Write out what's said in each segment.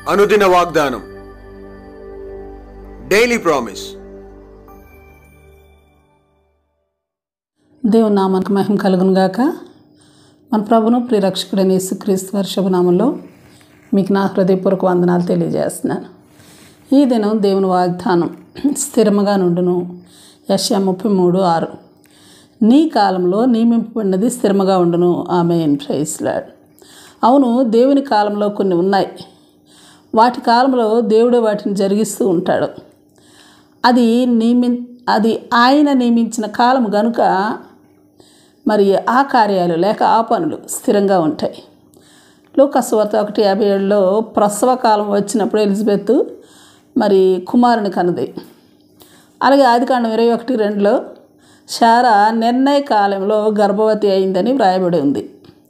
అనుదిన వాగ్దానం daily promise దేవుని నామానికి మహిమ కలుగును గాక మన ప్రభును ప్రియరక్షకుడైన యేసుక్రీస్తు వారి శుభనామంలో మీకు నా హృదయపూర్వక వందనాలు తెలియజేస్తున్నాను ఈ దినం దేవుని వాగ్దానం స్థిరముగా నుండును యశ ముప్పై మూడు ఆరు నీ కాలంలో నియమింపబడినది స్థిరముగా ఉండును ఆమె ప్రైస్లాడ్ అవును దేవుని కాలంలో కొన్ని ఉన్నాయి వాటి కాలంలో దేవుడే వాటిని జరిగిస్తూ ఉంటాడు అది నియమి అది ఆయన నియమించిన కాలం గనుక మరి ఆ కార్యాలు లేక ఆ పనులు స్థిరంగా ఉంటాయి లోకస్వార్త ఒకటి యాభై ఏడులో ప్రసవ కాలం వచ్చినప్పుడు ఎలిజబెత్ మరి కుమారుని కన్నది అలాగే ఆదికాండం ఇరవై ఒకటి రెండులో శారా నిర్ణయ కాలంలో గర్భవతి అయిందని వ్రాయబడి ఉంది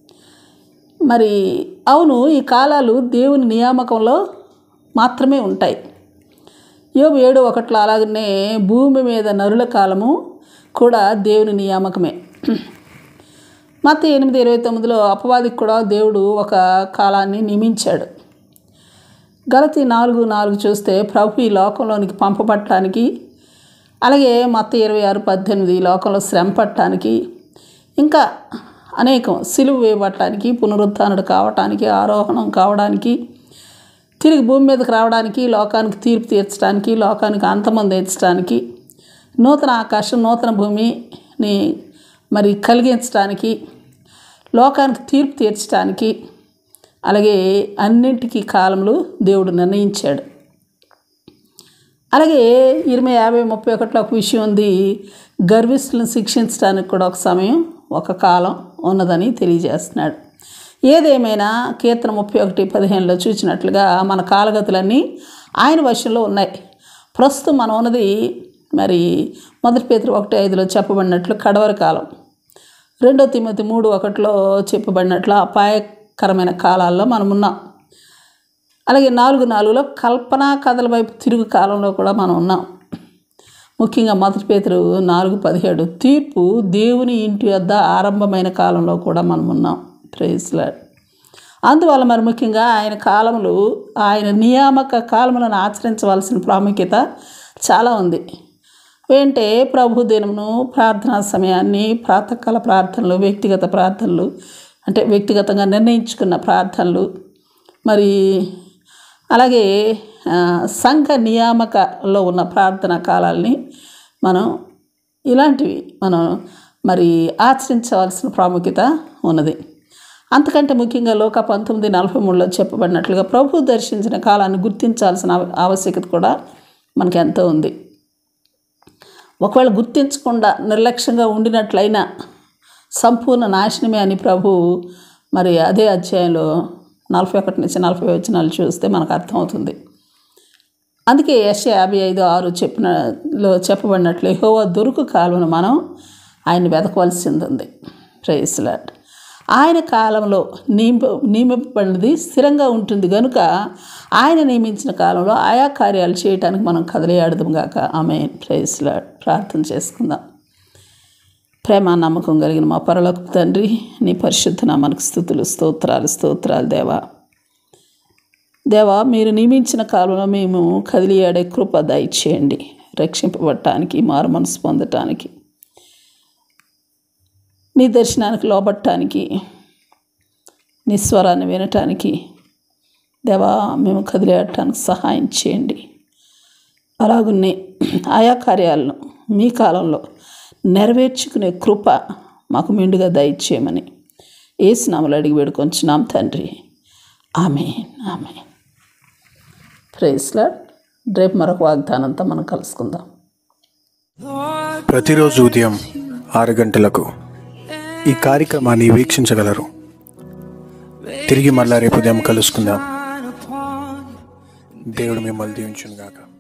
మరి అవును ఈ కాలాలు దేవుని నియామకంలో మాత్రమే ఉంటాయి యోబు ఏడు ఒకట్లో అలాగనే భూమి మీద నరుల కాలము కూడా దేవుని నియామకమే మత ఎనిమిది ఇరవై తొమ్మిదిలో అపవాదికి కూడా దేవుడు ఒక కాలాన్ని నియమించాడు గలతి నాలుగు నాలుగు చూస్తే ప్రభు ఈ లోకంలోనికి పంపబట్టడానికి అలాగే మత ఇరవై ఆరు పద్దెనిమిది ఈ లోకంలో శ్రమ పట్టడానికి ఇంకా అనేకం సిలువ వేయబట్టడానికి పునరుత్థానుడు కావటానికి ఆరోహణం కావడానికి తిరిగి భూమి మీదకి రావడానికి లోకానికి తీర్పు తీర్చడానికి లోకానికి అంతమం తీర్చడానికి నూతన ఆకాశం నూతన భూమిని మరి కలిగించడానికి లోకానికి తీర్పు తీర్చడానికి అలాగే అన్నింటికీ కాలంలో దేవుడు నిర్ణయించాడు అలాగే ఇరవై యాభై ముప్పై ఒకటిలో ఒక విషయం ఉంది గర్విస్తులను శిక్షించడానికి కూడా ఒక సమయం ఒక కాలం ఉన్నదని తెలియజేస్తున్నాడు ఏదేమైనా కీర్తన ముప్పై ఒకటి పదిహేనులో చూసినట్లుగా మన కాలగతులన్నీ ఆయన వశంలో ఉన్నాయి ప్రస్తుతం మనం ఉన్నది మరి మొదటి పేతురు ఒకటి ఐదులో చెప్పబడినట్లు కడవరి కాలం రెండో తిమ్మతి మూడు ఒకటిలో చెప్పబడినట్లు అపాయకరమైన కాలాల్లో మనం ఉన్నాం అలాగే నాలుగు నాలుగులో కల్పనా కథల వైపు తిరుగు కాలంలో కూడా మనం ఉన్నాం ముఖ్యంగా మొదటి పేతురు నాలుగు పదిహేడు తీర్పు దేవుని ఇంటి వద్ద ఆరంభమైన కాలంలో కూడా మనం ఉన్నాం ప్రైజ్లాడ్ అందువల్ల మరి ముఖ్యంగా ఆయన కాలములు ఆయన నియామక కాలములను ఆచరించవలసిన ప్రాముఖ్యత చాలా ఉంది ఏంటంటే ప్రభు దినమును ప్రార్థనా సమయాన్ని ప్రాతకాల ప్రార్థనలు వ్యక్తిగత ప్రార్థనలు అంటే వ్యక్తిగతంగా నిర్ణయించుకున్న ప్రార్థనలు మరి అలాగే ఆ, సంఘ నియామకలో ఉన్న ప్రార్థనా కాలాల్ని మనం ఇలాంటివి మనం మరి ఆచరించవలసిన ప్రాముఖ్యత ఉన్నది అంతకంటే ముఖ్యంగా లోక పంతొమ్మిది నలభై మూడులో చెప్పబడినట్లుగా ప్రభు దర్శించిన కాలాన్ని గుర్తించాల్సిన ఆవ- ఆవశ్యకత కూడా మనకి ఎంతో ఉంది ఒకవేళ గుర్తించకుండా నిర్లక్ష్యంగా ఉండినట్లయినా సంపూర్ణ నాశనమే అని ప్రభు మరి అదే అధ్యాయంలో నలభై ఒకటి నుంచి నలభై వచనాలు చూస్తే మనకు అర్థమవుతుంది అందుకే యశ యాభై ఐదు ఆరు చెప్పినలో చెప్పబడినట్లు యెహోవా దొరుకు కాలంలో మనం ఆయన వెతకవలసింది ఉంది ప్రేయస్లాడ్ ఆయన కాలంలో నియమ నియమింపబడినది స్థిరంగా ఉంటుంది కనుక ఆయన నియమించిన కాలంలో ఆయా కార్యాలు చేయడానికి మనం కదిలేయాడదాం గాక ఆమె ప్రేయస్లాడ్ ప్రార్థన చేసుకుందాం ప్రేమ నమ్మకం కలిగిన మా పరలోక తండ్రి నీ పరిశుద్ధ నామానికి స్థుతులు స్తోత్రాలు స్తోత్రాలు దేవా దేవా మీరు నియమించిన కాలంలో మేము కదిలియాడే కృప దయచేయండి రక్షింపబడటానికి మారు మనసు పొందటానికి నీ దర్శనానికి లోబట్టడానికి నీ స్వరాన్ని వినటానికి దేవా మేము కదిలేయటానికి సహాయం చేయండి అలాగున్నే ఆయా కార్యాలను మీ కాలంలో నెరవేర్చుకునే కృప మాకు మెండుగా దయచేయమని ఏసునామలు అడిగి వేడుకొంచున్నాం తండ్రి ఆమె ఆమె ప్రేస్లాడ్ రేపు మరొక వాగ్దానంతో మనం కలుసుకుందాం ప్రతిరోజు ఉదయం ఆరు గంటలకు ఈ కార్యక్రమాన్ని వీక్షించగలరు తిరిగి మళ్ళా రేపు ఉదయం కలుసుకుందాం దేవుడు మిమ్మల్ని దీవించును గాక